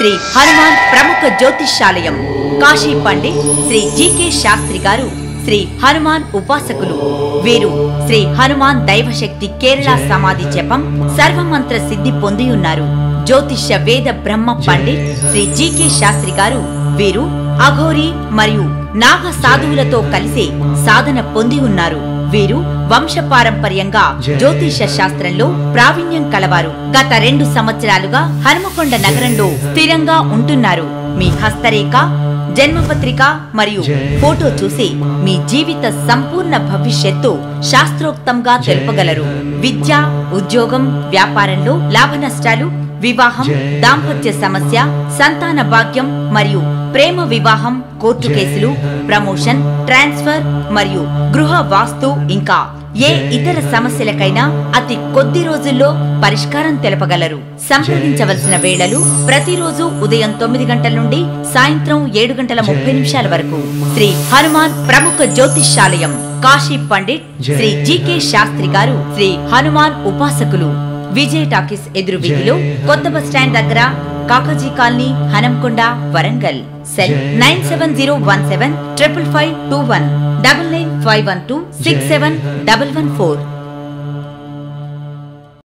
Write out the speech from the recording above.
శ్రీ హనుమాన్ ప్రముఖ జ్యోతిష్యాలయం కాశీ పండిట్ శ్రీ జీకే శాస్త్రి గారు శ్రీ హనుమాన్ ఉపాసకులు వీరు శ్రీ హనుమాన్ దైవశక్తి కేరళ సమాధి జపం సర్వమంత్ర సిద్ధి పొంది ఉన్నారు జ్యోతిష్య వేద బ్రహ్మ పండిట్ శ్రీ జీకే శాస్త్రి గారు వీరు అఘోరి మరియు నాగ సాధువులతో కలిసి సాధన పొంది ఉన్నారు వీరు వంశపారంపర్యంగా జ్యోతిష శాస్త్రంలో ప్రావీణ్యం కలవారు గత రెండు సంవత్సరాలుగా హనుమకొండ నగరంలో స్థిరంగా ఉంటున్నారు మీ హస్తరేఖ జన్మపత్రిక మరియు ఫోటో చూసి మీ జీవిత సంపూర్ణ భవిష్యత్తు శాస్త్రోక్తంగా తెలుపగలరు విద్య ఉద్యోగం వ్యాపారంలో లాభ నష్టాలు వివాహం దాంపత్య సమస్య సంతాన భాగ్యం మరియు ప్రేమ వివాహం కోర్టు కేసులు ప్రమోషన్ ట్రాన్స్ఫర్ మరియు గృహ వాస్తు ఇంకా ఏ ఇతర సమస్యలకైనా అతి కొద్ది రోజుల్లో పరిష్కారం తెలపగలరు సంప్రదించవలసిన వేళలు ప్రతిరోజు ఉదయం తొమ్మిది గంటల నుండి సాయంత్రం ఏడు గంటల ముప్పై నిమిషాల వరకు శ్రీ హనుమాన్ ప్రముఖ జ్యోతిష్యాలయం కాశీ పండిట్ శ్రీ జీకే శాస్త్రి గారు శ్రీ హనుమాన్ ఉపాసకులు విజయ్ టాకీస్ ఎదురు వీధిలో కొత్త బస్ స్టాండ్ దగ్గర Kakaji colony Hanamkonda Warangal cell nine seven zero one seven triple five two one double nine five one two six seven double one four